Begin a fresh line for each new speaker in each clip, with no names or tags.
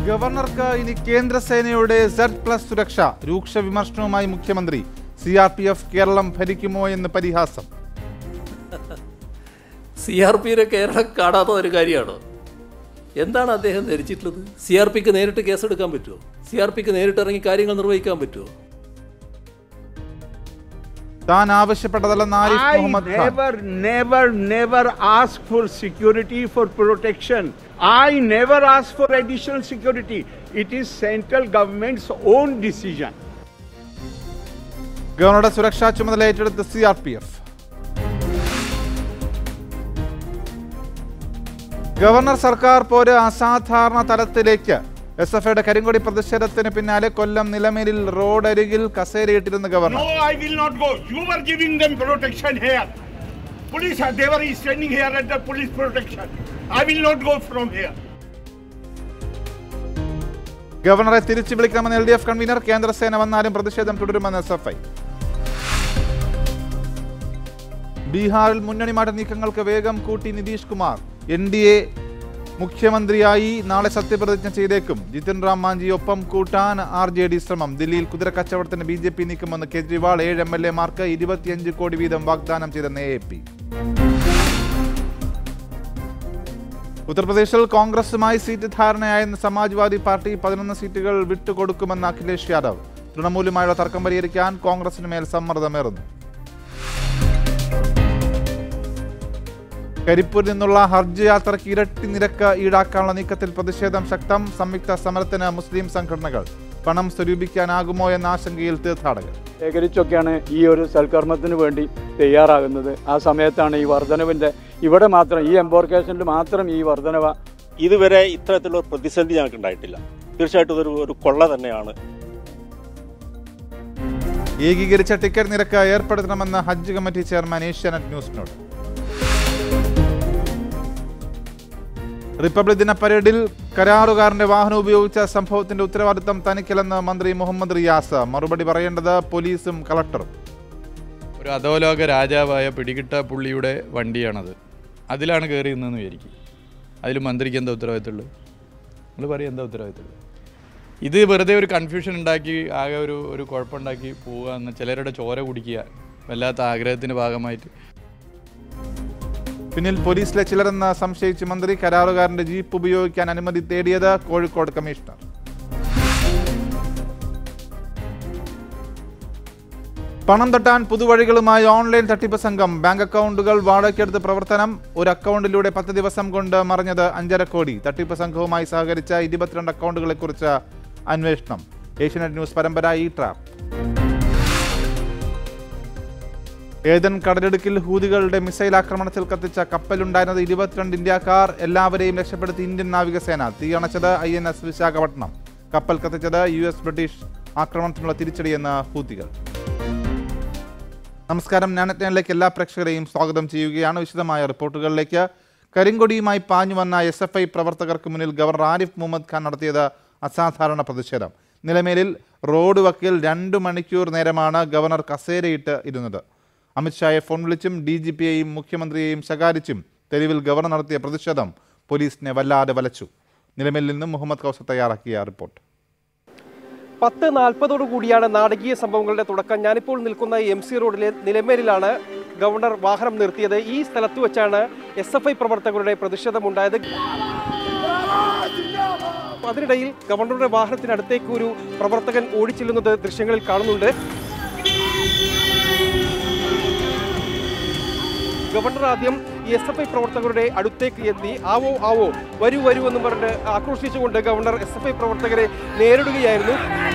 ഗവർണർക്ക് ഇനി കേന്ദ്രസേനയുടെ Z plus സുരക്ഷ രൂക്ഷ വിമർശനവുമായി മുഖ്യമന്ത്രി C R P F Keralam ഭരിക്കുമോ എന്ന് പരിഹാസം
സി ആർ പിയുടെ കേരളം കാണാത്ത ഒരു കാര്യമാണോ എന്താണ് അദ്ദേഹം ധരിച്ചിട്ടുള്ളത് സി ആർ പിക്ക് നേരിട്ട് കേസെടുക്കാൻ പറ്റുമോ സി ആർ പിക്ക് നേരിട്ട് ഇറങ്ങി കാര്യങ്ങൾ നിർവഹിക്കാൻ പറ്റുമോ
താൻ ആവശ്യപ്പെട്ടതല്ലെന്ന് Arif
I
Muhammad Khan
never, never, never ask for security for protection. I never ask for additional security. It is central government's own decision.
ഗവർണറുടെ സുരക്ഷാ ചുമതല ഏറ്റെടുത്ത് സി ആർ പി എഫ് ഗവർണർ സർക്കാർ പോര് അസാധാരണ തലത്തിലേക്ക് എസ് എഫ് ഐയുടെ കരിങ്കൊടി പ്രതിഷേധത്തിന് പിന്നാലെ കൊല്ലം നിലമേലിൽ റോഡരികിൽ കസേരയിട്ടിരുന്ന ഗവർണർ
No, I will not go. You were giving them protection here. Police, are- they were standing here at the police protection. I will not go from here.
ഗവർണറെ തിരിച്ചു വിളിക്കണമെന്ന് എൽ ഡി എഫ് കൺവീനർ കേന്ദ്രസേന വന്നാലും പ്രതിഷേധം തുടരുമെന്ന് എസ് എഫ് ഐ ബീഹാറിൽ മുന്നണി മാറ്റ നീക്കങ്ങൾക്ക് വേഗം കൂട്ടി Nitish Kumar N D A മുഖ്യമന്ത്രിയായി നാളെ സത്യപ്രതിജ്ഞ ചെയ്തേക്കും ജിതിൻ റാം മാഞ്ചി ഒപ്പം കൂട്ടാൻ ആർ ജെ ഡി ശ്രമം ദില്ലിയിൽ കുതിരക്കച്ചവടത്തിന് ബി ജെ പി നീക്കുമെന്ന് കേജ്രിവാൾ ഏഴ് എം എൽ എമാർക്ക് ഇരുപത്തിയഞ്ച് കോടി വീതം വാഗ്ദാനം ചെയ്തെന്ന് എ പി ഉത്തർപ്രദേശിൽ കോൺഗ്രസുമായി സീറ്റ് ധാരണയായെന്ന് സമാജ്വാദി പാർട്ടി പതിനൊന്ന് സീറ്റുകൾ വിട്ടുകൊടുക്കുമെന്ന് അഖിലേഷ് യാദവ് തൃണമൂലുമായുള്ള തർക്കം പരിഹരിക്കാൻ കോൺഗ്രസിന് മേൽ സമ്മർദ്ദമേറുന്നു കരിപ്പൂരിൽ നിന്നുള്ള ഹർജ് യാത്രയ്ക്ക് ഇരട്ടി നിരക്ക് ഈടാക്കാനുള്ള നീക്കത്തിൽ പ്രതിഷേധം ശക്തം സംയുക്ത സമരത്തിന് മുസ്ലിം സംഘടനകൾ പണം സ്വരൂപിക്കാനാകുമോ എന്ന ആശങ്കയിൽ തീർത്ഥാടകർ
ശേഖരിച്ചൊക്കെയാണ് ഈ ഒരു സൽക്കർമ്മത്തിന് വേണ്ടി തയ്യാറാകുന്നത് ആ സമയത്താണ് ഈ വർധനവിൻ്റെ ഇവിടെ മാത്രം ഈ എംബോർക്കേഷനിൽ മാത്രം ഈ വർധനവ
ഇതുവരെ ഇത്തരത്തിലുള്ള ഒരു പ്രതിസന്ധി ഞങ്ങൾക്ക് ഉണ്ടായിട്ടില്ല തീർച്ചയായിട്ടും ഇതൊരു ഒരു കൊള്ള തന്നെയാണ്
ഏകീകരിച്ച ടിക്കറ്റ് നിരക്ക് ഏർപ്പെടുത്തണമെന്ന് ഹജ്ജ് കമ്മിറ്റി ചെയർമാൻ ഏഷ്യാനെറ്റ് ന്യൂസിനോട് റിപ്പബ്ലിക് ദിന പരേഡിൽ കരാറുകാരന്റെ വാഹനം ഉപയോഗിച്ച സംഭവത്തിന്റെ ഉത്തരവാദിത്തം തനിക്കല്ലെന്ന് മന്ത്രി മുഹമ്മദ് റിയാസ് മറുപടി പറയേണ്ടത് പോലീസും കളക്ടറും
ഒരു അധോലോക രാജാവായ പിടികിട്ട പുള്ളിയുടെ വണ്ടിയാണത് അതിലാണ് കയറി നിന്നെന്ന് വിചാരിക്കും അതിൽ മന്ത്രിക്ക് എന്താ ഉത്തരവാദിത്തമുള്ളത് നിങ്ങൾ പറയും എന്താ ഉത്തരവാദിത്തമുള്ളത് ഇത് വെറുതെ ഒരു കൺഫ്യൂഷൻ ഉണ്ടാക്കി ആകെ ഒരു ഒരു കുഴപ്പമുണ്ടാക്കി പോവുക എന്ന് ചിലരുടെ ചോര കുടിക്കുക വല്ലാത്ത ആഗ്രഹത്തിൻ്റെ ഭാഗമായിട്ട്
പിന്നിൽ പോലീസിലെ ചിലരെന്ന് സംശയിച്ച് മന്ത്രി കരാറുകാരന്റെ ജീപ്പ് ഉപയോഗിക്കാൻ അനുമതി തേടിയത് കോഴിക്കോട് കമ്മീഷണർ പണം തട്ടാൻ പുതുവഴികളുമായി ഓൺലൈൻ തട്ടിപ്പ് സംഘം ബാങ്ക് അക്കൗണ്ടുകൾ വാടകയ്ക്കെടുത്ത് പ്രവർത്തനം ഒരു അക്കൗണ്ടിലൂടെ പത്ത് ദിവസം കൊണ്ട് മറിഞ്ഞത് അഞ്ചര കോടി തട്ടിപ്പ് സംഘവുമായി സഹകരിച്ച ഇരുപത്തിരണ്ട് അക്കൗണ്ടുകളെക്കുറിച്ച് അന്വേഷണം ഏഷ്യനെറ്റ് ന്യൂസ് പരമ്പര ഈ ട്രാപ്പ് ഏതൻ കടലിടുക്കിൽ ഹൂതികളുടെ മിസൈൽ ആക്രമണത്തിൽ കത്തിച്ച കപ്പലുണ്ടായിരുന്നത് ഇരുപത്തിരണ്ട് ഇന്ത്യക്കാർ എല്ലാവരെയും രക്ഷപ്പെടുത്തി ഇന്ത്യൻ നാവികസേന തീയണച്ചത് ഐ എൻ എസ് വിശാഖപട്ടണം കപ്പൽ കത്തിച്ചത് യു എസ് ബ്രിട്ടീഷ് ആക്രമണത്തിനുള്ള തിരിച്ചടിയെന്ന് ഹൂതികൾ നമസ്കാരം ഞാനറ്റിലേക്ക് എല്ലാ പ്രേക്ഷകരെയും സ്വാഗതം ചെയ്യുകയാണ് വിശദമായ റിപ്പോർട്ടുകളിലേക്ക് കരിങ്കൊടിയുമായി പാഞ്ഞു വന്ന എസ് എഫ് ഐ പ്രവർത്തകർക്ക് മുന്നിൽ ഗവർണർ ആരിഫ് മുഹമ്മദ് ഖാൻ നടത്തിയത് അസാധാരണ പ്രതിഷേധം നിലമേലിൽ റോഡ് വക്കിൽ രണ്ടു മണിക്കൂർ നേരമാണ് ഗവർണർ കസേരയിട്ട് ഇരുന്നത് അമിത്ഷായെ ഫോൺ വിളിച്ചും ഡി ജി പിയെയും മുഖ്യമന്ത്രിയെയും ശകാരിച്ചും തെരുവിൽ ഗവർണർ നടത്തിയ പ്രതിഷേധം പോലീസിനെ വല്ലാതെ വലച്ചു നിലമേലിൽ നിന്നും മുഹമ്മദ് കൗസർ തയ്യാറാക്കിയ റിപ്പോർട്ട്
പത്ത് നാൽപ്പതോടു കൂടിയാണ് നാടകീയ സംഭവങ്ങളുടെ തുടക്കം ഞാനിപ്പോൾ നിൽക്കുന്ന എം സി റോഡിലെ നിലമേലിലാണ് ഗവർണർ വാഹനം നിർത്തിയത് ഈ സ്ഥലത്ത് വെച്ചാണ് എസ് എഫ് ഐ പ്രവർത്തകരുടെ പ്രതിഷേധമുണ്ടായത് അതിനിടയിൽ ഗവർണറുടെ വാഹനത്തിനടുത്തേക്ക് ഒരു പ്രവർത്തകൻ ഓടിച്ചെല്ലുന്നത് ദൃശ്യങ്ങളിൽ കാണുന്നുണ്ട് ഗവർണർ ആദ്യം ഈ എസ് എഫ് ഐ പ്രവർത്തകരുടെ അടുത്തേക്ക് എത്തി ആവോ ആവോ വരൂ വരൂ എന്നും പറഞ്ഞ് ആക്രോശിച്ചുകൊണ്ട് ഗവർണർ എസ് എഫ് ഐ പ്രവർത്തകരെ നേരിടുകയായിരുന്നു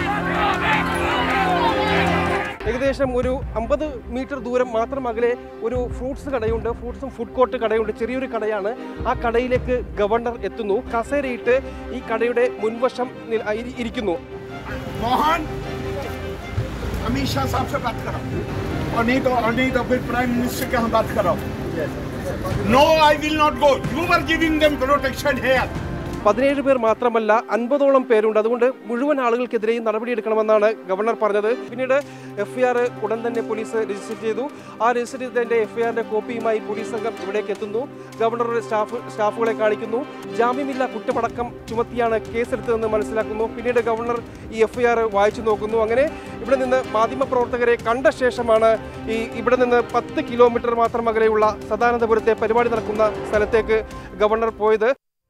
ഏകദേശം ഒരു അമ്പത് മീറ്റർ ദൂരം മാത്രം അകലെ ഒരു ഫ്രൂട്ട്സ് കടയുണ്ട് ഫ്രൂട്ട്സും ഫുഡ് കോർട്ട് കടയുണ്ട് ചെറിയൊരു കടയാണ് ആ കടയിലേക്ക് ഗവർണർ എത്തുന്നു കസേരയിട്ട് ഈ കടയുടെ മുൻവശം നി- ഇരി- ഇരിക്കുന്നു
मोहन अमित शाह साहब से बात करो और नहीं तो और नहीं तो फिर प्राइम मिनिस्टर के हम बात करो no I will not go you were giving them protection here
പതിനേഴ് പേർ മാത്രമല്ല അൻപതോളം പേരുണ്ട് അതുകൊണ്ട് മുഴുവൻ ആളുകൾക്കെതിരെയും നടപടിയെടുക്കണമെന്നാണ് ഗവർണർ പറഞ്ഞത് പിന്നീട് എഫ്ഐആർ ഉടൻ തന്നെ പോലീസ് രജിസ്റ്റർ ചെയ്തു ആ രജിസ്റ്റർ ചെയ്തതിന്റെ എഫ്ഐആറിന്റെ കോപ്പിയുമായി പോലീസ് സംഘം ഇവിടേക്ക് എത്തുന്നു ഗവർണറുടെ സ്റ്റാഫ് സ്റ്റാഫുകളെ കാണിക്കുന്നു ജാമ്യമില്ല കുറ്റമടക്കം ചുമത്തിയാണ് കേസെടുത്തതെന്ന് മനസ്സിലാക്കുന്നു പിന്നീട് ഗവർണർ ഈ എഫ്ഐആർ വായിച്ചു നോക്കുന്നു അങ്ങനെ ഇവിടെ നിന്ന് മാധ്യമപ്രവർത്തകരെ കണ്ട ശേഷമാണ് ഈ ഇവിടെ നിന്ന് പത്ത് കിലോമീറ്റർ മാത്രം അകലെയുള്ള സദാനന്ദപുരത്തെ പരിപാടി നടക്കുന്ന സ്ഥലത്തേക്ക് ഗവർണർ പോയത്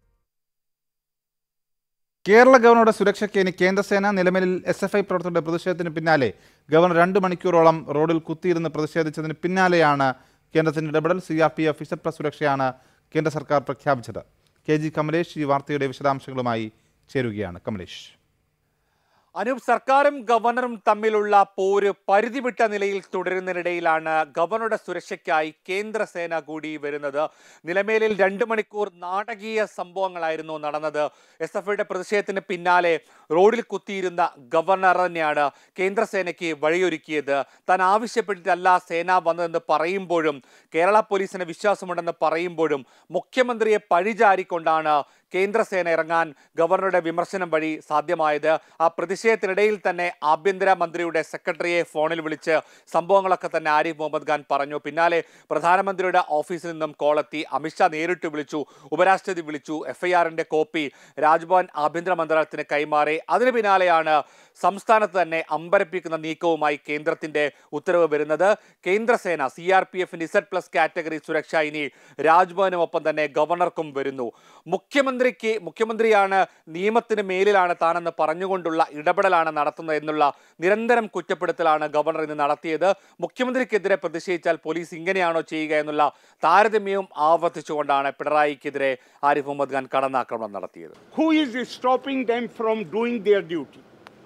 കേരള ഗവർണറുടെ സുരക്ഷയ്ക്ക് ഇനി കേന്ദ്രസേന നിലവിൽ എസ് എഫ് ഐ പ്രവർത്തകരുടെ പ്രതിഷേധത്തിന് പിന്നാലെ ഗവർണർ രണ്ട് മണിക്കൂറോളം റോഡിൽ കുത്തിയിരുന്ന് പ്രതിഷേധിച്ചതിന് പിന്നാലെയാണ് കേന്ദ്രത്തിന്റെ ഇടപെടൽ C R P F Z plus സുരക്ഷയാണ് കേന്ദ്ര സർക്കാർ പ്രഖ്യാപിച്ചത് കെ ജി കമലേഷ് ഈ വാർത്തയുടെ വിശദാംശങ്ങളുമായി ചേരുകയാണ് കമലേഷ്
അനൂപ് സർക്കാരും ഗവർണറും തമ്മിലുള്ള പോര് പരിധിവിട്ട നിലയിൽ തുടരുന്നതിനിടയിലാണ് ഗവർണറുടെ സുരക്ഷയ്ക്കായി കേന്ദ്രസേന കൂടി വരുന്നത് നിലമേലിൽ രണ്ട് മണിക്കൂർ നാടകീയ സംഭവങ്ങളായിരുന്നു നടന്നത് എസ് എഫ് ഐയുടെ പ്രതിഷേധത്തിന് പിന്നാലെ റോഡിൽ കുത്തിയിരുന്ന ഗവർണർ തന്നെയാണ് കേന്ദ്രസേനയ്ക്ക് വഴിയൊരുക്കിയത് താൻ ആവശ്യപ്പെട്ടിട്ടല്ല സേന വന്നതെന്ന് പറയുമ്പോഴും കേരള പോലീസിന് വിശ്വാസമുണ്ടെന്ന് പറയുമ്പോഴും മുഖ്യമന്ത്രിയെ പഴിചാരിക്കൊണ്ടാണ് കേന്ദ്രസേന ഇറങ്ങാൻ ഗവർണറുടെ വിമർശനം വഴി സാധ്യമായത് ആ പ്രതിഷേധത്തിനിടയിൽ തന്നെ ആഭ്യന്തര മന്ത്രിയുടെ സെക്രട്ടറിയെ ഫോണിൽ വിളിച്ച് സംഭവങ്ങളൊക്കെ തന്നെ ആരിഫ് മുഹമ്മദ് ഖാൻ പറഞ്ഞു പിന്നാലെ പ്രധാനമന്ത്രിയുടെ ഓഫീസിൽ നിന്നും കോളെത്തി അമിത്ഷാ നേരിട്ട് വിളിച്ചു ഉപരാഷ്ട്രപതി വിളിച്ചു എഫ്ഐആറിന്റെ കോപ്പി രാജ്ഭവൻ ആഭ്യന്തര മന്ത്രാലയത്തിന് കൈമാറി അതിന് പിന്നാലെയാണ് സംസ്ഥാനത്ത് തന്നെ അമ്പരപ്പിക്കുന്ന നീക്കവുമായി കേന്ദ്രത്തിന്റെ ഉത്തരവ് വരുന്നത് കേന്ദ്രസേന സി ആർ പി എഫിന്റെ ഇസഡ് പ്ലസ് കാറ്റഗറി സുരക്ഷ ഇനി രാജ്ഭവനുമൊപ്പം തന്നെ ഗവർണർക്കും വരുന്നു മുഖ്യമന്ത്രിക്ക് മുഖ്യമന്ത്രിയാണ് നിയമത്തിന് മേലിലാണ് താനെന്ന് പറഞ്ഞുകൊണ്ടുള്ള ഇടപെടലാണ് നടത്തുന്നത് എന്നുള്ള നിരന്തരം കുറ്റപ്പെടുത്തലാണ് ഗവർണർ ഇന്ന് നടത്തിയത് മുഖ്യമന്ത്രിക്കെതിരെ പ്രതിഷേധിച്ചാൽ പോലീസ് ഇങ്ങനെയാണോ ചെയ്യുക എന്നുള്ള താരതമ്യവും ആവർത്തിച്ചുകൊണ്ടാണ് പിണറായിക്കെതിരെ ആരിഫ് മുഹമ്മദ് ഖാൻ കടന്നാക്രമണം നടത്തിയത്
Who is stopping them from doing their duty?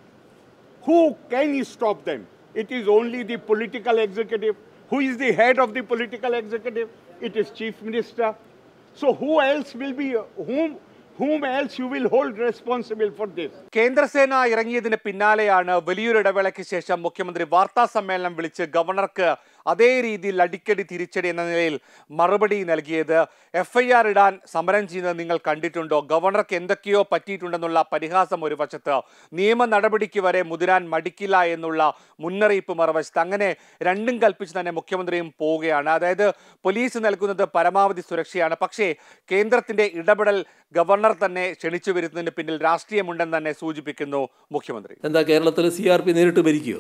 Who can stop them? It is only the political executive. Who is the head of the political executive? It is chief minister. So who else will be whom whom else you will hold responsible for this?
കേന്ദ്രസേന ഇറങ്ങിയതിന് പിന്നാലെയാണ് വലിയൊരു ഇടവേളയ്ക്ക് ശേഷം മുഖ്യമന്ത്രി വാർത്താ സമ്മേളനം വിളിച്ച് ഗവർണർക്ക് അതേ രീതിയിൽ അടിക്കടി തിരിച്ചടി എന്ന നിലയിൽ മറുപടി നൽകിയത് എഫ് ഐ ആർ ഇടാൻ സമരം ചെയ്യുന്നത് നിങ്ങൾ കണ്ടിട്ടുണ്ടോ ഗവർണർക്ക് എന്തൊക്കെയോ പറ്റിയിട്ടുണ്ടെന്നുള്ള പരിഹാസം ഒരു വശത്ത് നിയമ നടപടിക്ക് വരെ മുതിരാൻ മടിക്കില്ല എന്നുള്ള മുന്നറിയിപ്പ് മറുവശത്ത് അങ്ങനെ രണ്ടും കൽപ്പിച്ച് തന്നെ മുഖ്യമന്ത്രിയും പോവുകയാണ് അതായത് പോലീസ് നൽകുന്നത് പരമാവധി സുരക്ഷയാണ് പക്ഷേ കേന്ദ്രത്തിന്റെ ഇടപെടൽ ഗവർണർ തന്നെ ക്ഷണിച്ചു വരുന്നതിന് പിന്നിൽ രാഷ്ട്രീയമുണ്ടെന്ന് തന്നെ സൂചിപ്പിക്കുന്നു മുഖ്യമന്ത്രി
എന്താ കേരളത്തിൽ സി ആർ പി നേരിട്ട് ഭരിക്കുമോ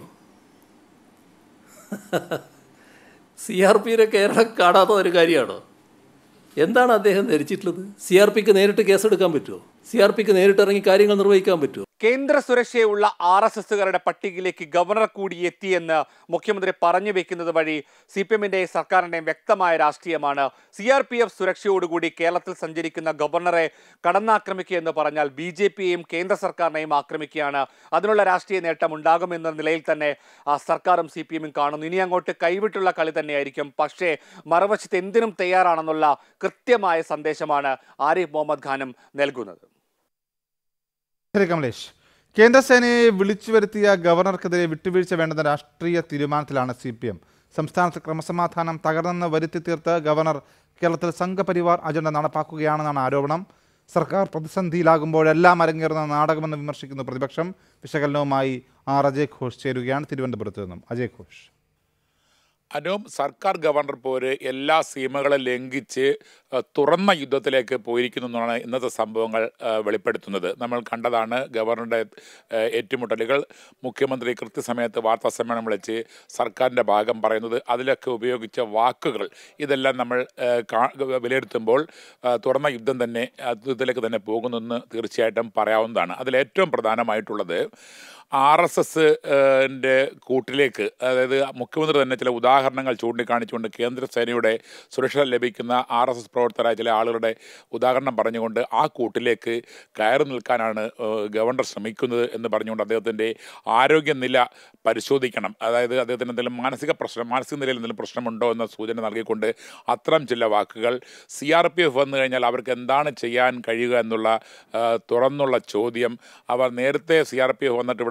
സി ആർ പിയുടെ കേരളം കാണാത്ത ഒരു കാര്യമാണോ എന്താണ് അദ്ദേഹം ധരിച്ചിട്ടുള്ളത് സി ആർ പിക്ക് നേരിട്ട് കേസെടുക്കാൻ പറ്റുമോ സി ആർ പിക്ക് നേരിട്ട് ഇറങ്ങി കാര്യങ്ങൾ നിർവഹിക്കാൻ പറ്റുമോ
കേന്ദ്ര സുരക്ഷയുള്ള ആർ എസ് എസുകാരുടെ പട്ടികയിലേക്ക് ഗവർണർ കൂടി എത്തിയെന്ന് മുഖ്യമന്ത്രി പറഞ്ഞു വെക്കുന്നത് വഴി സി പി എമ്മിന്റെയും സർക്കാരിന്റെയും വ്യക്തമായ രാഷ്ട്രീയമാണ് സി ആർ പി എഫ് സുരക്ഷയോടുകൂടി കേരളത്തിൽ സഞ്ചരിക്കുന്ന ഗവർണറെ കടന്നാക്രമിക്കുക എന്ന് പറഞ്ഞാൽ ബി ജെ പിയെയും കേന്ദ്ര സർക്കാരിനെയും ആക്രമിക്കുകയാണ് അതിനുള്ള രാഷ്ട്രീയ നേട്ടം ഉണ്ടാകുമെന്ന നിലയിൽ തന്നെ ആ സർക്കാരും സി പി എമ്മും കാണുന്നു ഇനി അങ്ങോട്ട് കൈവിട്ടുള്ള കളി തന്നെയായിരിക്കും പക്ഷേ മറുവശത്ത് എന്തിനും തയ്യാറാണെന്നുള്ള കൃത്യമായ സന്ദേശമാണ് ആരിഫ് മുഹമ്മദ് ഖാനും നൽകുന്നത്
ശരി കമലേഷ് കേന്ദ്രസേനയെ വിളിച്ചു വരുത്തിയ ഗവർണർക്കെതിരെ വിട്ടുവീഴ്ച വേണ്ടെന്ന രാഷ്ട്രീയ തീരുമാനത്തിലാണ് സി പി എം സംസ്ഥാനത്ത് ക്രമസമാധാനം തകർന്നെന്ന് വരുത്തി തീർത്ത് ഗവർണർ കേരളത്തിൽ സംഘപരിവാർ അജണ്ട നടപ്പാക്കുകയാണെന്നാണ് ആരോപണം സർക്കാർ പ്രതിസന്ധിയിലാകുമ്പോഴെല്ലാം അരങ്ങേറുന്ന നാടകമെന്ന് വിമർശിക്കുന്നു പ്രതിപക്ഷം വിശകലനവുമായി ആർ അജയ് ഘോഷ് ചേരുകയാണ് തിരുവനന്തപുരത്ത് നിന്നും അജയ് ഘോഷ്
അനുവും സർക്കാർ ഗവർണർ പോര് എല്ലാ സീമകളും ലംഘിച്ച് അഹ്, തുറന്ന യുദ്ധത്തിലേക്ക് പോയിരിക്കുന്നു എന്നാണ് ഇന്നത്തെ സംഭവങ്ങൾ അഹ്, വെളിപ്പെടുത്തുന്നത് നമ്മൾ കണ്ടതാണ് ഗവർണറുടെ അഹ്, ഏറ്റുമുട്ടലുകൾ മുഖ്യമന്ത്രി കൃത്യസമയത്ത് വാർത്താ സമ്മേളനം വിളിച്ച് സർക്കാരിൻ്റെ ഭാഗം പറയുന്നത് അതിലൊക്കെ ഉപയോഗിച്ച വാക്കുകൾ ഇതെല്ലാം നമ്മൾ അഹ്, കാ- വിലയിരുത്തുമ്പോൾ അഹ്, തുറന്ന യുദ്ധം തന്നെ അഹ്, യുദ്ധത്തിലേക്ക് തന്നെ പോകുന്നെന്ന് തീർച്ചയായിട്ടും പറയാവുന്നതാണ് അതിലേറ്റവും പ്രധാനമായിട്ടുള്ളത് ആർ എസ് എസ് കൂട്ടിലേക്ക് അതായത് മുഖ്യമന്ത്രി തന്നെ ചില ഉദാഹരണങ്ങൾ ചൂണ്ടിക്കാണിച്ചുകൊണ്ട് കേന്ദ്ര സേനയുടെ സുരക്ഷ ലഭിക്കുന്ന ആർ എസ് എസ് പ്രവർത്തകരായ ചില ആളുകളുടെ ഉദാഹരണം പറഞ്ഞുകൊണ്ട് ആ കൂട്ടിലേക്ക് കയറി നിൽക്കാനാണ് ഏഹ്, ഗവർണർ ശ്രമിക്കുന്നത് എന്ന് പറഞ്ഞുകൊണ്ട് അദ്ദേഹത്തിൻ്റെ ആരോഗ്യനില പരിശോധിക്കണം അതായത് അദ്ദേഹത്തിന് എന്തെങ്കിലും മാനസിക പ്രശ്നം മാനസിക നിലയിൽ എന്തെങ്കിലും പ്രശ്നമുണ്ടോ എന്ന സൂചന നൽകിക്കൊണ്ട് അത്തരം ചില വാക്കുകൾ സി ആർ പി എഫ് വന്നു കഴിഞ്ഞാൽ അവർക്ക് എന്താണ് ചെയ്യാൻ കഴിയുക എന്നുള്ള ആ, തുറന്നുള്ള ചോദ്യം അവർ നേരത്തെ സി ആർ പി എഫ് വന്നിട്ട് ഇവിടെ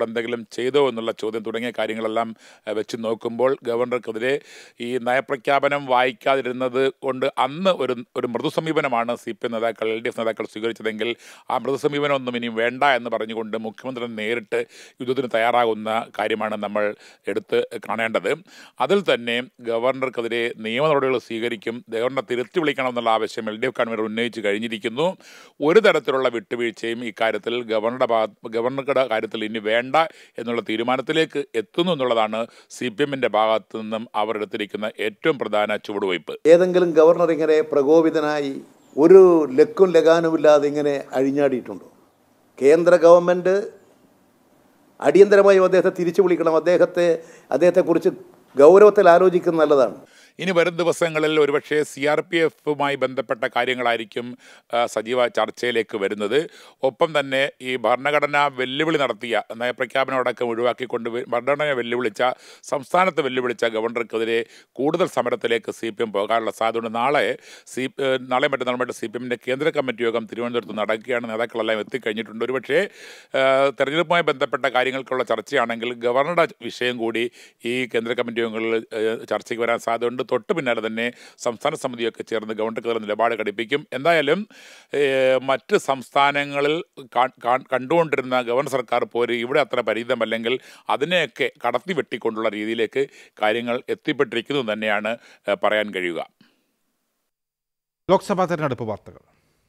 എന്തെങ്കിലും ചെയ്തോ എന്നുള്ള ചോദ്യം തുടങ്ങിയ കാര്യങ്ങളെല്ലാം ഏഹ്, വെച്ച് നോക്കുമ്പോൾ ഗവർണർക്കെതിരെ ഈ നയപ്രഖ്യാപനം വായിക്കാതിരുന്നത് കൊണ്ട് അന്ന് ഒരു ഒരു മൃദു സമീപനമാണ് സി പി എം നേതാക്കൾ എൽ ഡി എഫ് നേതാക്കൾ സ്വീകരിച്ചതെങ്കിൽ ആ മൃദു സമീപനമൊന്നും ഇനി വേണ്ട എന്ന് പറഞ്ഞുകൊണ്ട് മുഖ്യമന്ത്രി നേരിട്ട് യുദ്ധത്തിന് തയ്യാറാകുന്ന കാര്യമാണ് നമ്മൾ എടുത്ത് കാണേണ്ടത് അതിൽ തന്നെ ഗവർണർക്കെതിരെ നിയമ നടപടികൾ സ്വീകരിക്കും ഗവർണറെ തിരുത്തി വിളിക്കണമെന്നുള്ള ആവശ്യം എൽ ഡി എഫ് കൺവീനർ ഉന്നയിച്ച് കഴിഞ്ഞിരിക്കുന്നു ഒരു തരത്തിലുള്ള വിട്ടുവീഴ്ചയും ഇക്കാര്യത്തിൽ ഗവർണറുടെ ഭാഗത്ത് ഗവർണറുടെ കാര്യത്തിൽ ഇനി വേണ്ട എന്നുള്ള തീരുമാനത്തിലേക്ക് എത്തുന്നു എന്നുള്ളതാണ് സി പി എമ്മിൻ്റെ ഭാഗത്തു നിന്നും അവർ എടുത്തിരിക്കുന്ന ഏറ്റവും പ്രധാന ചുവടുവയ്പ്
ഏതെങ്കിലും ഗവർണർ ഇങ്ങനെ പ്രകോപിതനായി ഒരു ലക്കും ലഗാനുമില്ലാതെ ഇങ്ങനെ അഴിഞ്ഞാടിയിട്ടുണ്ടോ കേന്ദ്ര ഗവൺമെൻറ് അടിയന്തരമായും അദ്ദേഹത്തെ തിരിച്ചു വിളിക്കണം അദ്ദേഹത്തെ അദ്ദേഹത്തെക്കുറിച്ച് ഗൗരവത്തിൽ ആലോചിക്കുന്നത് നല്ലതാണ്
ഇനി വരും ദിവസങ്ങളിൽ ഒരുപക്ഷെ സി ആർ പി എഫുമായി ബന്ധപ്പെട്ട കാര്യങ്ങളായിരിക്കും ആ, സജീവ ചർച്ചയിലേക്ക് വരുന്നത് ഒപ്പം തന്നെ ഈ ഭരണഘടന വെല്ലുവിളി നടത്തിയ നയപ്രഖ്യാപനം അടക്കം ഒഴിവാക്കിക്കൊണ്ട് വെ- ഭരണഘടനയെ വെല്ലുവിളിച്ച സംസ്ഥാനത്ത് വെല്ലുവിളിച്ച ഗവർണർക്കെതിരെ കൂടുതൽ സമരത്തിലേക്ക് സി പി എം പോകാനുള്ള സാധ്യതയുണ്ട് നാളെ സി നാളെ മറ്റന്നാളുമായിട്ട് സി പി എമ്മിൻ്റെ കേന്ദ്ര കമ്മിറ്റി യോഗം തിരുവനന്തപുരത്ത് നടക്കുകയാണ് നേതാക്കളെല്ലാം എത്തിക്കഴിഞ്ഞിട്ടുണ്ട് ഒരുപക്ഷെ ആ, തെരഞ്ഞെടുപ്പുമായി ബന്ധപ്പെട്ട കാര്യങ്ങൾക്കുള്ള ചർച്ചയാണെങ്കിൽ ഗവർണറുടെ വിഷയം കൂടി ഈ കേന്ദ്ര കമ്മിറ്റി യോഗങ്ങളിൽ ഏഹ്, ചർച്ചയ്ക്ക് വരാൻ സാധ്യതയുണ്ട് തൊട്ട് പിന്നാലെ തന്നെ സംസ്ഥാന സമിതിയൊക്കെ ചേർന്ന് ഗവൺമെൻറ് നിലപാട് ഘടിപ്പിക്കും എന്തായാലും ഏഹ്, മറ്റ് സംസ്ഥാനങ്ങളിൽ കാ- കാ- കണ്ടുകൊണ്ടിരുന്ന ഗവർണർ സർക്കാർ പോര് ഇവിടെ അത്ര പരിചിതമല്ലെങ്കിൽ അതിനെയൊക്കെ കടത്തി വെട്ടിക്കൊണ്ടുള്ള രീതിയിലേക്ക് കാര്യങ്ങൾ എത്തിപ്പെട്ടിരിക്കുന്നു എന്ന് തന്നെയാണ് ഏഹ്, പറയാൻ കഴിയുക
ലോക്സഭാ തെരഞ്ഞെടുപ്പ് വാർത്തകൾ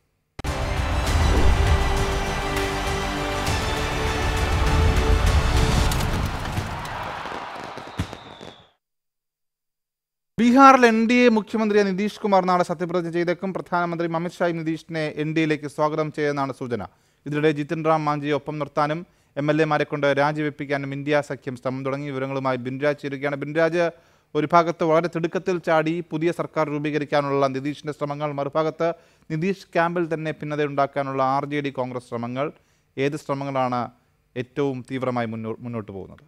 ബീഹാറിൽ എൻ ഡി എ മുഖ്യമന്ത്രി നിതീഷ് കുമാർ നാളെ സത്യപ്രതിജ്ഞ ചെയ്തേക്കും പ്രധാനമന്ത്രി അമിത്ഷായും നിതീഷിനെ എൻ ഡി എയിലേക്ക് സ്വാഗതം ചെയ്യുമെന്നാണ് സൂചന ഇതിനിടെ ജിതിൻ റാം മാഞ്ചിയെ ഒപ്പം നിർത്താനും എം എൽ എമാരെ കൊണ്ട് രാജിവെപ്പിക്കാനും ഇന്ത്യ സഖ്യം ശ്രമം തുടങ്ങി വിവരങ്ങളുമായി ബിൻരാജ് ചേരുകയാണ് ബിൻരാജ് ഒരു ഭാഗത്ത് വളരെ തിടുക്കത്തിൽ ചാടി പുതിയ സർക്കാർ രൂപീകരിക്കാനുള്ള നിതീഷിന്റെ ശ്രമങ്ങൾ മറുഭാഗത്ത് നിതീഷ് ക്യാമ്പിൽ തന്നെ ഭിന്നതയുണ്ടാക്കാനുള്ള ആർ ജെ ഡി കോൺഗ്രസ് ശ്രമങ്ങൾ ഏത് ശ്രമങ്ങളാണ് ഏറ്റവും തീവ്രമായി മുന്നോ മുന്നോട്ട് പോകുന്നത്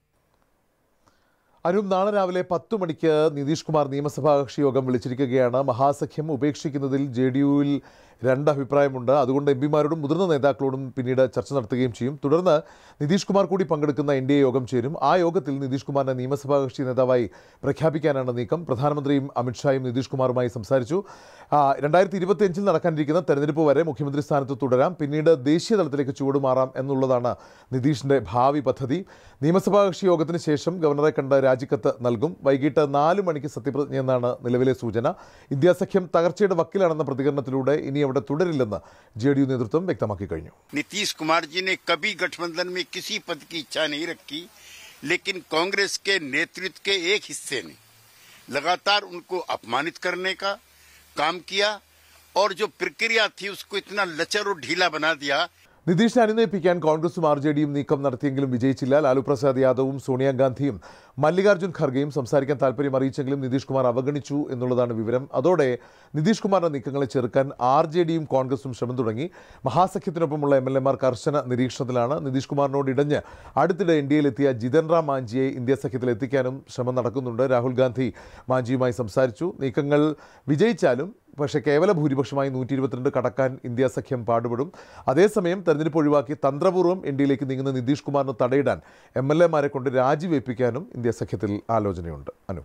അരുൺ നാളെ രാവിലെ പത്തു മണിക്ക് നിതീഷ് കുമാർ നിയമസഭാ കക്ഷി യോഗം വിളിച്ചിരിക്കുകയാണ് മഹാസഖ്യം ഉപേക്ഷിക്കുന്നതിൽ ജെ ഡി യുവിൽ രണ്ട് അഭിപ്രായമുണ്ട് അതുകൊണ്ട് എം പിമാരോടും മുതിർന്ന നേതാക്കളോടും പിന്നീട് ചർച്ച നടത്തുകയും ചെയ്യും തുടർന്ന് നിതീഷ് കുമാർ കൂടി പങ്കെടുക്കുന്ന എൻ ഡി എ യോഗം ചേരും ആ യോഗത്തിൽ നിതീഷ് കുമാറിനെ നിയമസഭാ കക്ഷി നേതാവായി പ്രഖ്യാപിക്കാനാണ് നീക്കം പ്രധാനമന്ത്രിയും അമിത്ഷായും നിതീഷ് കുമാറുമായി സംസാരിച്ചു ആ, രണ്ടായിരത്തി ഇരുപത്തിയഞ്ചിൽ നടക്കാനിരിക്കുന്ന തെരഞ്ഞെടുപ്പ് വരെ മുഖ്യമന്ത്രി സ്ഥാനത്ത് തുടരാം പിന്നീട് ദേശീയ തലത്തിലേക്ക് ചുവടുമാറാം എന്നുള്ളതാണ് നിതീഷിന്റെ ഭാവി പദ്ധതി നിയമസഭാ കക്ഷി യോഗത്തിന് ശേഷം ഗവർണറെ കണ്ട് രാജിക്കത്ത് നൽകും വൈകിട്ട് നാല് മണിക്ക് സത്യപ്രതിജ്ഞ എന്നാണ് നിലവിലെ സൂചന ഇന്ത്യ സഖ്യം തകർച്ചയുടെ വക്കിലാണെന്ന പ്രതികരണത്തിലൂടെ ഇനി അവിടെ തുടരില്ലെന്ന് ജെ ഡി യു നേതൃത്വം വ്യക്തമാക്കി കഴിഞ്ഞു
नीतीश कुमार जी ने कभी गठबंधन में किसी पद की इच्छा नहीं रखी लेकिन कांग्रेस के नेतृत्व के एक हिस्से ने लगातार उनको अपमानित करने का काम किया और जो प्रक्रिया थी उसको इतना लचर और ढीला बना दिया
നിതീഷിനെ അനുനയിപ്പിക്കാൻ കോൺഗ്രസും ആർ ജെ ഡിയും നീക്കം നടത്തിയെങ്കിലും വിജയിച്ചില്ല ലാലു പ്രസാദ് യാദവും സോണിയാഗാന്ധിയും മല്ലികാർജ്ജുൻ ഖർഗെയും സംസാരിക്കാൻ താല്പര്യം അറിയിച്ചെങ്കിലും നിതീഷ് കുമാർ അവഗണിച്ചു എന്നുള്ളതാണ് വിവരം അതോടെ നിതീഷ് കുമാറിന്റെ നീക്കങ്ങളെ ചെറുക്കാൻ ആർ ജെ ഡിയും കോൺഗ്രസും ശ്രമം തുടങ്ങി മഹാസഖ്യത്തിനൊപ്പമുള്ള എം എൽ എമാർ കർശന നിരീക്ഷണത്തിലാണ് നിതീഷ് കുമാറിനോട് ഇടഞ്ഞ് അടുത്തിടെ എൻ ഡി എത്തിയ ജിതൻ റാം മാഞ്ചിയെ ഇന്ത്യ സഖ്യത്തിൽ എത്തിക്കാനും ശ്രമം നടക്കുന്നുണ്ട് രാഹുൽ ഗാന്ധി മാഞ്ചിയുമായി സംസാരിച്ചു നീക്കങ്ങൾ വിജയിച്ചാലും പക്ഷേ കേവല ഭൂരിപക്ഷമായി നൂറ്റി ഇരുപത്തിരണ്ട് കടക്കാൻ ഇന്ത്യ സഖ്യം പാടുപെടും അതേസമയം തെരഞ്ഞെടുപ്പ് ഒഴിവാക്കി തന്ത്രപൂർവ്വം എൻ ഡിയിലേക്ക് നീങ്ങുന്ന നിതീഷ് കുമാറിന് തടയിടാൻ എം എൽ എമാരെ കൊണ്ട് രാജിവെപ്പിക്കാനും ഇന്ത്യ സഖ്യത്തിൽ ആലോചനയുണ്ട് അനു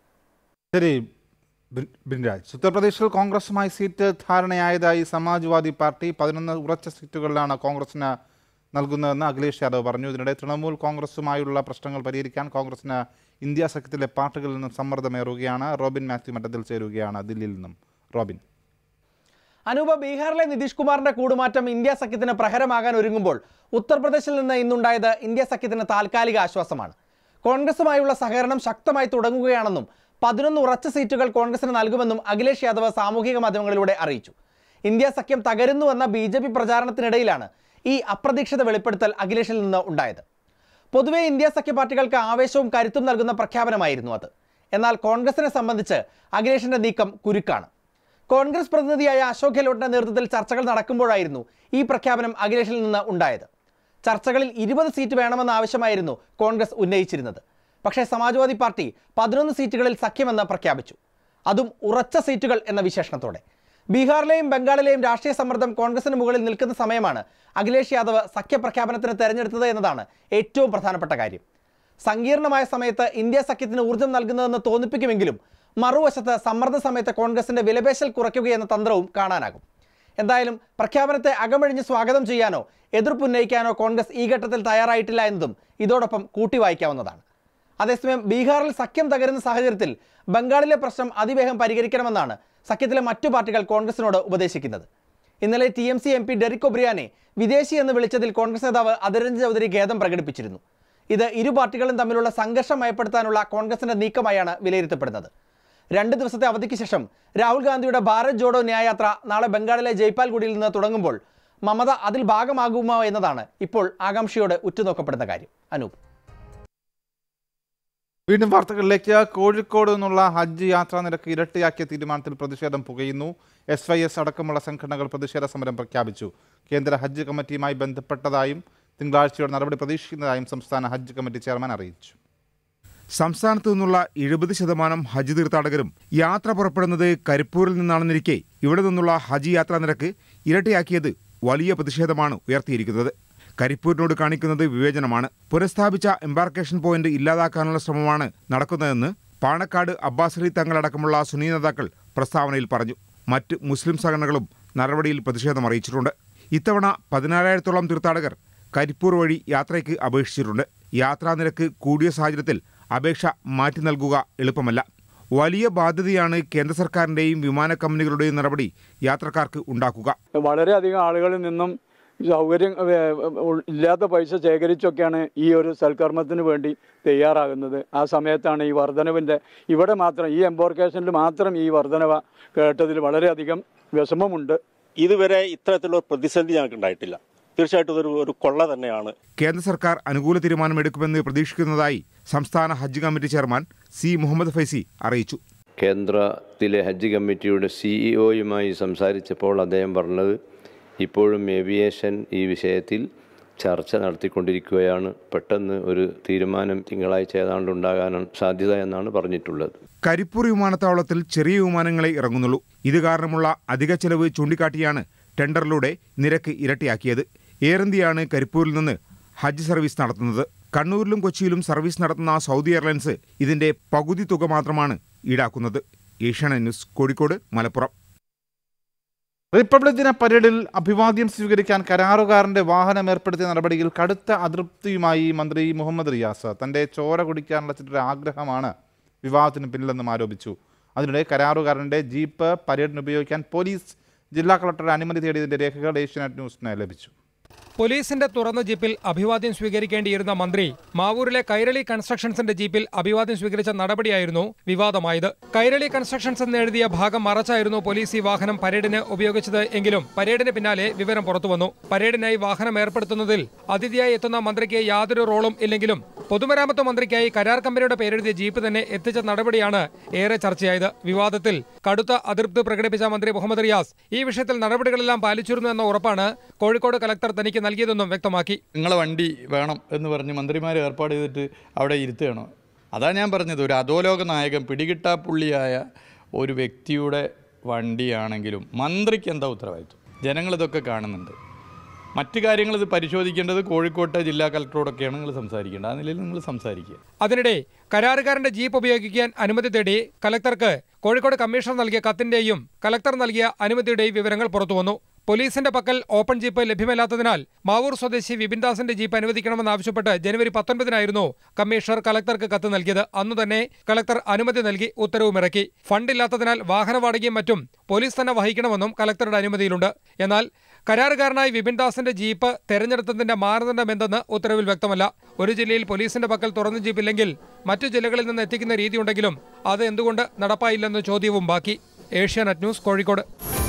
ശരി ബിൻ- ബിൻരാജ് ഉത്തർപ്രദേശിൽ കോൺഗ്രസുമായി സീറ്റ് ധാരണയായതായി സമാജ്വാദി പാർട്ടി പതിനൊന്ന് ഉറച്ച സീറ്റുകളിലാണ് കോൺഗ്രസിന് നൽകുന്നതെന്ന് അഖിലേഷ് യാദവ് പറഞ്ഞു ഇതിനിടെ തൃണമൂൽ കോൺഗ്രസുമായുള്ള പ്രശ്നങ്ങൾ പരിഹരിക്കാൻ കോൺഗ്രസിന് ഇന്ത്യ സഖ്യത്തിലെ പാർട്ടികളിൽ നിന്നും സമ്മർദ്ദമേറുകയാണ് റോബിൻ മാത്യു മഠത്തിൽ ചേരുകയാണ് ദില്ലിയിൽ നിന്നും റോബിൻ
അനൂപ ബീഹാറിലെ നിതീഷ് കുമാറിന്റെ കൂടുമാറ്റം ഇന്ത്യ സഖ്യത്തിന് പ്രഹരമാകാൻ ഒരുങ്ങുമ്പോൾ ഉത്തർപ്രദേശിൽ നിന്ന് ഇന്നുണ്ടായത് ഇന്ത്യ സഖ്യത്തിന് താൽക്കാലിക ആശ്വാസമാണ് കോൺഗ്രസുമായുള്ള സഹകരണം ശക്തമായി തുടങ്ങുകയാണെന്നും പതിനൊന്ന് ഉറച്ച സീറ്റുകൾ കോൺഗ്രസിന് നൽകുമെന്നും അഖിലേഷ് യാദവ് സാമൂഹിക മാധ്യമങ്ങളിലൂടെ അറിയിച്ചു ഇന്ത്യ സഖ്യം തകരുന്നുവെന്ന ബി ജെ പി പ്രചാരണത്തിനിടയിലാണ് ഈ അപ്രതീക്ഷിത വെളിപ്പെടുത്തൽ അഖിലേഷിൽ നിന്ന് ഉണ്ടായത് പൊതുവെ ഇന്ത്യ സഖ്യ പാർട്ടികൾക്ക് ആവേശവും കരുത്തും നൽകുന്ന പ്രഖ്യാപനമായിരുന്നു അത് എന്നാൽ കോൺഗ്രസിനെ സംബന്ധിച്ച് അഖിലേഷിന്റെ നീക്കം കുരുക്കാണ് കോൺഗ്രസ് പ്രതിനിധിയായ അശോക് ഗെഹ്ലോട്ടിന്റെ നേതൃത്വത്തിൽ ചർച്ചകൾ നടക്കുമ്പോഴായിരുന്നു ഈ പ്രഖ്യാപനം അഖിലേഷിൽ നിന്ന് ഉണ്ടായത് ചർച്ചകളിൽ ഇരുപത് സീറ്റ് വേണമെന്ന ആവശ്യമായിരുന്നു കോൺഗ്രസ് ഉന്നയിച്ചിരുന്നത് പക്ഷേ സമാജ്വാദി പാർട്ടി പതിനൊന്ന് സീറ്റുകളിൽ സഖ്യമെന്ന് പ്രഖ്യാപിച്ചു അതും ഉറച്ച സീറ്റുകൾ എന്ന വിശേഷണത്തോടെ ബീഹാറിലെയും ബംഗാളിലെയും രാഷ്ട്രീയ സമ്മർദ്ദം കോൺഗ്രസിന് മുകളിൽ നിൽക്കുന്ന സമയമാണ് അഖിലേഷ് യാദവ് സഖ്യപ്രഖ്യാപനത്തിന് തെരഞ്ഞെടുത്തത് എന്നതാണ് ഏറ്റവും പ്രധാനപ്പെട്ട കാര്യം സങ്കീർണമായ സമയത്ത് ഇന്ത്യ സഖ്യത്തിന് ഊർജ്ജം നൽകുന്നതെന്ന് തോന്നിപ്പിക്കുമെങ്കിലും മറുവശത്ത് സമ്മർദ്ദ സമയത്ത് കോൺഗ്രസിന്റെ വിലപേശൽ കുറയ്ക്കുകയെന്ന തന്ത്രവും കാണാനാകും എന്തായാലും പ്രഖ്യാപനത്തെ അകമഴിഞ്ഞ് സ്വാഗതം ചെയ്യാനോ എതിർപ്പുന്നയിക്കാനോ കോൺഗ്രസ് ഈ ഘട്ടത്തിൽ തയ്യാറായിട്ടില്ല എന്നതും ഇതോടൊപ്പം കൂട്ടിവായിക്കാവുന്നതാണ് അതേസമയം ബീഹാറിൽ സഖ്യം തകരുന്ന സാഹചര്യത്തിൽ ബംഗാളിലെ പ്രശ്നം അതിവേഗം പരിഹരിക്കണമെന്നാണ് സഖ്യത്തിലെ മറ്റു പാർട്ടികൾ കോൺഗ്രസിനോട് ഉപദേശിക്കുന്നത് ഇന്നലെ T M C M P Derek ഒബ്രിയാനെ വിദേശി എന്ന് വിളിച്ചതിൽ കോൺഗ്രസ് നേതാവ് അതിരഞ്ജൻ ചൗധരി ഖേദം പ്രകടിപ്പിച്ചിരുന്നു ഇത് ഇരു പാർട്ടികളും തമ്മിലുള്ള സംഘർഷം മയപ്പെടുത്താനുള്ള കോൺഗ്രസിന്റെ നീക്കമായാണ് വിലയിരുത്തപ്പെടുന്നത് രണ്ട് ദിവസത്തെ അവധിക്ക് ശേഷം രാഹുൽ ഗാന്ധിയുടെ ഭാരത് ജോഡോ ന്യായയാത്ര നാളെ ബംഗാളിലെ ജയ്പാൽഗുഡിയിൽ നിന്ന് തുടങ്ങുമ്പോൾ മമത അതിൽ ഭാഗമാകുമോ എന്നതാണ് ഇപ്പോൾ ആകാംക്ഷയോടെ ഉറ്റുനോക്കപ്പെടുന്ന കാര്യം അനൂപ്
വീണ്ടും വാർത്തകളിലേക്ക് കോഴിക്കോട് നിന്നുള്ള ഹജ്ജ് യാത്രാ നിരക്ക് ഇരട്ടിയാക്കിയ തീരുമാനത്തിൽ പ്രതിഷേധം പുകയുന്നു എസ് വൈ എസ് അടക്കമുള്ള സംഘടനകൾ പ്രതിഷേധ സമരം പ്രഖ്യാപിച്ചു കേന്ദ്ര ഹജ്ജ് കമ്മിറ്റിയുമായി ബന്ധപ്പെട്ടതായും തിങ്കളാഴ്ചയോടെ നടപടി പ്രതീക്ഷിക്കുന്നതായും സംസ്ഥാന ഹജ്ജ് കമ്മിറ്റി ചെയർമാൻ അറിയിച്ചു
സംസ്ഥാനത്തു നിന്നുള്ള എഴുപത് ശതമാനം ഹജ്ജ് തീർത്ഥാടകരും യാത്ര പുറപ്പെടുന്നത് കരിപ്പൂരിൽ നിന്നാണെന്നിരിക്കെ ഇവിടെ നിന്നുള്ള ഹജ്ജ് യാത്രാ നിരക്ക് ഇരട്ടിയാക്കിയത് വലിയ പ്രതിഷേധമാണ് ഉയർത്തിയിരിക്കുന്നത് കരിപ്പൂരിനോട് കാണിക്കുന്നത് വിവേചനമാണ് പുനഃസ്ഥാപിച്ച എംബാർക്കേഷൻ പോയിന്റ് ഇല്ലാതാക്കാനുള്ള ശ്രമമാണ് നടക്കുന്നതെന്ന് പാണക്കാട് അബ്ബാസ് അലി തങ്ങളടക്കമുള്ള സുന്നി നേതാക്കൾ പ്രസ്താവനയിൽ പറഞ്ഞു മറ്റ് മുസ്ലിം സംഘടനകളും നടപടിയിൽ പ്രതിഷേധം അറിയിച്ചിട്ടുണ്ട് ഇത്തവണ പതിനാലായിരത്തോളം തീർത്ഥാടകർ കരിപ്പൂർ വഴി യാത്രയ്ക്ക് അപേക്ഷിച്ചിട്ടുണ്ട് യാത്രാ നിരക്ക് കൂടിയ സാഹചര്യത്തിൽ അപേക്ഷ മാറ്റി നൽകുക എളുപ്പമല്ല വലിയ ബാധ്യതയാണ് കേന്ദ്ര സർക്കാരിന്റെയും വിമാന കമ്പനികളുടെയും നടപടി യാത്രക്കാർക്ക് ഉണ്ടാക്കുക
വളരെയധികം ആളുകളിൽ നിന്നും സൗകര്യം ഏ, ഉൾ- ഇല്ലാത്ത പൈസ ശേഖരിച്ചൊക്കെയാണ് ഈ ഒരു സൽക്കർമ്മത്തിന് വേണ്ടി തയ്യാറാകുന്നത് ആ സമയത്താണ് ഈ വർധനവിൻ്റെ ഇവിടെ മാത്രം ഈ എംബോർക്കേഷനിൽ മാത്രം ഈ വർധനവ കേട്ടതിൽ വളരെയധികം വിഷമമുണ്ട്
ഇതുവരെ ഇത്തരത്തിലുള്ള പ്രതിസന്ധി ഞങ്ങൾക്ക് ഉണ്ടായിട്ടില്ല തീർച്ചയായിട്ടും ഇതൊരു ഒരു കൊള്ള തന്നെയാണ്
കേന്ദ്ര സർക്കാർ അനുകൂല തീരുമാനമെടുക്കുമെന്ന് പ്രതീക്ഷിക്കുന്നതായി സംസ്ഥാന ഹജ്ജ് committee chairman C Muhammad Faizi അറിയിച്ചു
കേന്ദ്രത്തിലെ ഹജ്ജ് കമ്മിറ്റിയുടെ സിഇഒയുമായി സംസാരിച്ചപ്പോൾ അദ്ദേഹം പറഞ്ഞത് ഇപ്പോഴും ഏവിയേഷൻ ഈ വിഷയത്തിൽ ചർച്ച നടത്തിക്കൊണ്ടിരിക്കുകയാണ് പെട്ടെന്ന് ഒരു തീരുമാനം തിങ്കളാഴ്ച ഏതാണ്ട് ഉണ്ടാകാനാണ് സാധ്യത എന്നാണ് പറഞ്ഞിട്ടുള്ളത്
കരിപ്പൂർ വിമാനത്താവളത്തിൽ ചെറിയ വിമാനങ്ങളെ ഇറങ്ങുന്നുള്ളൂ ഇത് കാരണമുള്ള അധിക ചെലവ് ചൂണ്ടിക്കാട്ടിയാണ് ടെൻഡറിലൂടെ നിരക്ക് ഇരട്ടിയാക്കിയത് എയർ ഇന്ത്യയാണ് കരിപ്പൂരിൽ നിന്ന് ഹജ്ജ് സർവീസ് നടത്തുന്നത് കണ്ണൂരിലും കൊച്ചിയിലും സർവീസ് നടത്തുന്ന സൗദി എയർലൈൻസ് ഇതിന്റെ പകുതി തുക മാത്രമാണ് ഈടാക്കുന്നത് ഏഷ്യാനെറ്റ് ന്യൂസ് കോഴിക്കോട് മലപ്പുറം
റിപ്പബ്ലിക് ദിന പരേഡിൽ അഭിവാദ്യം സ്വീകരിക്കാൻ കരാറുകാരന്റെ വാഹനം ഏർപ്പെടുത്തിയ നടപടിയിൽ കടുത്ത അതൃപ്തിയുമായി മന്ത്രി മുഹമ്മദ് റിയാസ് തന്റെ ചോര കുടിക്കാനുള്ള ചിലരുടെ ആഗ്രഹമാണ് വിവാഹത്തിന് പിന്നിലെന്നും ആരോപിച്ചു അതിനിടെ കരാറുകാരന്റെ ജീപ്പ് പരേഡിന് ഉപയോഗിക്കാൻ പോലീസ് ജില്ലാ കളക്ടറുടെ അനുമതി തേടിയതിന്റെ രേഖകൾ ഏഷ്യാനെറ്റ് ന്യൂസിന് ലഭിച്ചു
പോലീസിന്റെ തുറന്ന ജീപ്പിൽ അഭിവാദ്യം സ്വീകരിക്കേണ്ടിയിരുന്ന മന്ത്രി മാവൂരിലെ കൈരളി കൺസ്ട്രക്ഷൻസിന്റെ ജീപ്പിൽ അഭിവാദ്യം സ്വീകരിച്ച നടപടിയായിരുന്നു വിവാദമായത് കൈരളി കൺസ്ട്രക്ഷൻസ് എന്ന് എഴുതിയ ഭാഗം മറച്ചായിരുന്നു പോലീസ് ഈ വാഹനം പരേഡിന് ഉപയോഗിച്ചത് എങ്കിലും പരേഡിന് പിന്നാലെ വിവരം പുറത്തുവന്നു പരേഡിനായി വാഹനം ഏർപ്പെടുത്തുന്നതിൽ അതിഥിയായി എത്തുന്ന മന്ത്രിക്ക് യാതൊരു റോളും ഇല്ലെങ്കിലും പൊതുമരാമത്ത് മന്ത്രിക്കായി കരാർ കമ്പനിയുടെ പേരെഴുതിയ ജീപ്പ് തന്നെ എത്തിച്ച നടപടിയാണ് ഏറെ ചർച്ചയായത് വിവാദത്തിൽ കടുത്ത അതൃപ്തി പ്രകടിപ്പിച്ച മന്ത്രി മുഹമ്മദ് റിയാസ് ഈ വിഷയത്തിൽ നടപടികളെല്ലാം പാലിച്ചിരുന്നു എന്ന ഉറപ്പാണ് കോഴിക്കോട് കലക്ടർ തനിക്ക് നൽകിയതെന്നും വ്യക്തമാക്കി
നിങ്ങളെ വണ്ടി വേണം എന്ന് പറഞ്ഞ് മന്ത്രിമാർ ഏർപ്പാട് ചെയ്തിട്ട് അവിടെ ഇരുത്തുകയാണോ അതാണ് ഞാൻ പറഞ്ഞത് ഒരു അധോലോക നായകൻ പിടികിട്ടാപ്പുള്ളിയായ ഒരു വ്യക്തിയുടെ വണ്ടിയാണെങ്കിലും മന്ത്രിക്ക് എന്താ ഉത്തരവാദിത്വം ജനങ്ങളിതൊക്കെ കാണുന്നുണ്ട് മറ്റു കാര്യങ്ങൾ ഇത് പരിശോധിക്കേണ്ടത് കോഴിക്കോട്ടെ ജില്ലാ കളക്ടറോടൊക്കെയാണ് നിങ്ങൾ സംസാരിക്കേണ്ടത് ആ നിലയിൽ നിങ്ങൾ സംസാരിക്കുക
അതിനിടെ കരാറുകാരന്റെ ജീപ്പ് ഉപയോഗിക്കാൻ അനുമതി തേടി കലക്ടർക്ക് കോഴിക്കോട് കമ്മീഷണർ നൽകിയ കത്തിന്റെയും കലക്ടർ നൽകിയ അനുമതിയുടെയും വിവരങ്ങൾ പുറത്തുവന്നു പോലീസിന്റെ പക്കൽ ഓപ്പൺ ജീപ്പ് ലഭ്യമല്ലാത്തതിനാൽ മാവൂർ സ്വദേശി വിപിൻദാസിന്റെ ജീപ്പ് അനുവദിക്കണമെന്നാവശ്യപ്പെട്ട് ജനുവരി പത്തൊൻപതിനായിരുന്നു കമ്മീഷണർ കലക്ടർക്ക് കത്ത് നൽകിയത് അന്നു തന്നെ കലക്ടർ അനുമതി നൽകി ഉത്തരവുമിറക്കി ഫണ്ടില്ലാത്തതിനാൽ വാഹന വാടകയും മറ്റും പോലീസ് തന്നെ വഹിക്കണമെന്നും കലക്ടറുടെ അനുമതിയിലുണ്ട് എന്നാൽ കരാറുകാരനായി വിപിൻദാസിന്റെ ജീപ്പ് തെരഞ്ഞെടുത്തതിന്റെ മാനദണ്ഡം എന്തെന്ന് ഉത്തരവിൽ വ്യക്തമല്ല ഒരു ജില്ലയിൽ പോലീസിന്റെ പക്കൽ തുറന്ന ജീപ്പില്ലെങ്കിൽ മറ്റു ജില്ലകളിൽ നിന്ന് എത്തിക്കുന്ന രീതിയുണ്ടെങ്കിലും അത് എന്തുകൊണ്ട് നടപ്പായില്ലെന്ന ചോദ്യവും ബാക്കി ഏഷ്യാനെറ്റ് ന്യൂസ് കോഴിക്കോട്